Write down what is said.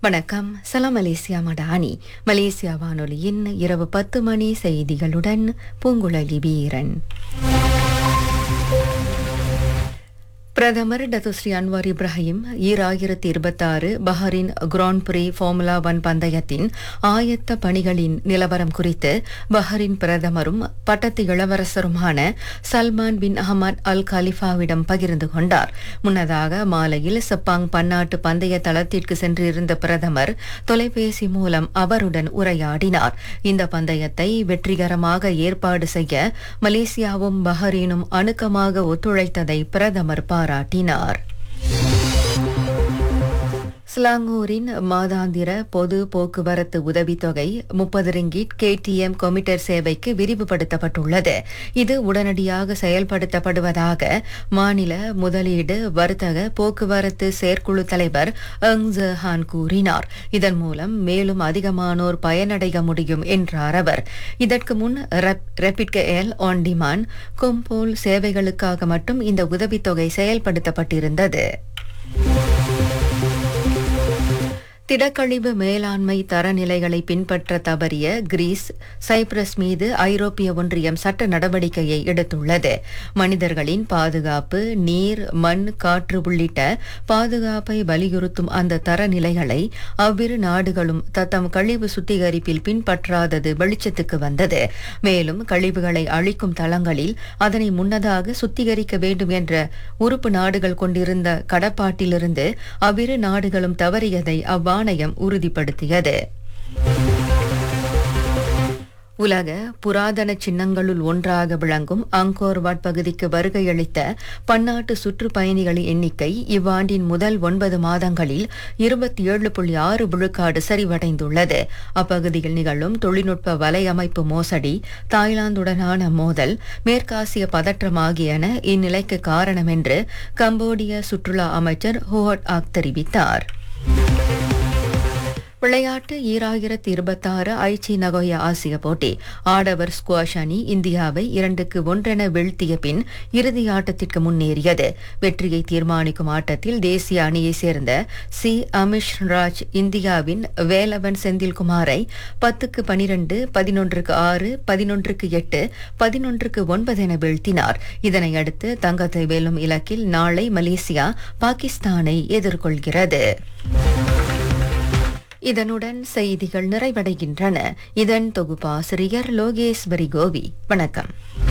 வணக்கம் சலாம் Malaysia Madani Malaysia வானொலியின் இரவு பத்து மணி செய்திகளுடன் பூங்குழலி வீரன் பிரதமர் டத்துஸ்ரீ அன்வார் இப்ராஹிம் ஈராயிரத்தி இருபத்தாறு Bahrain grand prix formula one பந்தயத்தின் ஆயத்த பணிகளின் நிலவரம் குறித்து பஹரின் பிரதமரும் பட்டத்து இளவரசருமான சல்மான் பின் அஹமத் அல் கலிஃபாவிடம் பகிர்ந்து கொண்டார் முன்னதாக மாலையில் செப்பாங் பன்னாட்டு பந்தய தளத்திற்கு சென்றிருந்த பிரதமர் தொலைபேசி மூலம் அவருடன் உரையாடினார் இந்த பந்தயத்தை வெற்றிகரமாக ஏற்பாடு செய்ய மலேசியாவும் பஹரீனும் அணுக்கமாக ஒத்துழைத்ததை பிரதமர் பாராட்டினார் ஸ்லாங்கூரின் மாதாந்திர பொது போக்குவரத்து உதவித்தொகை முப்பது ரிங்கிட் கேடிஎம் கொமிட்டர் சேவைக்கு விரிவுபடுத்தப்பட்டுள்ளது இது உடனடியாக செயல்படுத்தப்படுவதாக மாநில முதலீடு வர்த்தக போக்குவரத்து செயற்குழு தலைவர் எங் ஜஹான் கூறினார் இதன் மூலம் மேலும் அதிகமானோர் பயனடைய முடியும் என்றார் அவர் இதற்கு முன் ரெபிட் எல் ஆன் டிமாண்ட் கொம்போல் சேவைகளுக்காக மட்டும் இந்த உதவித்தொகை செயல்படுத்தப்பட்டிருந்தது திடக்கழிவு மேலாண்மை தரநிலைகளை பின்பற்ற தவறிய கிரீஸ் சைப்ரஸ் மீது ஐரோப்பிய ஒன்றியம் சட்ட நடவடிக்கையை எடுத்துள்ளது மனிதர்களின் பாதுகாப்பு நீர் மண் காற்று உள்ளிட்ட பாதுகாப்பை வலியுறுத்தும் அந்த தரநிலைகளை அவ்விரு நாடுகளும் தத்தம் கழிவு சுத்திகரிப்பில் பின்பற்றாதது வெளிச்சத்துக்கு வந்தது மேலும் கழிவுகளை அழிக்கும் தளங்களில் அதனை முன்னதாக சுத்திகரிக்க வேண்டும் என்ற உறுப்பு நாடுகள் கொண்டிருந்த கடப்பாட்டிலிருந்து அவ்விரு நாடுகளும் தவறியதை அவ்வா ஆணையம் உறுதிப்படுத்தியது உலக புராதன சின்னங்களுள் ஒன்றாக விளங்கும் அங்கோர்வாட் பகுதிக்கு வருகையளித்த பன்னாட்டு சுற்றுப்பயணிகளின் எண்ணிக்கை இவ்வாண்டின் முதல் ஒன்பது மாதங்களில் இருபத்தி ஏழு புள்ளி ஆறு விழுக்காடு சரிவடைந்துள்ளது அப்பகுதியில் நிகழும் தொழில்நுட்ப வலையமைப்பு மோசடி தாய்லாந்துடனான மோதல் மேற்காசிய பதற்றம் ஆகியன இந்நிலைக்கு காரணம் என்று கம்போடிய சுற்றுலா அமைச்சர் ஹோட் ஆக் தெரிவித்தார் விளையாட்டு ஈராயிரத்தி இருபத்தாறு ஐச்சி நகோயா ஆசிய போட்டி ஆடவர் ஸ்குவாஷ் அணி இந்தியாவை இரண்டுக்கு ஒன்றென வீழ்த்திய பின் இறுதி ஆட்டத்திற்கு முன்னேறியது வெற்றியை தீர்மானிக்கும் ஆட்டத்தில் தேசிய அணியைச் சேர்ந்த சி அமிஷ் ராஜ் இந்தியாவின் வேலவன் செந்தில்குமாரை பத்துக்கு பனிரெண்டு பதினொன்றுக்கு ஆறு பதினொன்றுக்கு எட்டு பதினொன்றுக்கு ஒன்பது என வீழ்த்தினார் இதனையடுத்து தங்கத்தை வெல்லும் இலக்கில் நாளை மலேசியா பாகிஸ்தானை எதிர்கொள்கிறது இதனுடன் செய்திகள் நிறைவடைகின்றன இதன் தொகுப்பாசிரியர் லோகேஸ்வரி கோவி வணக்கம்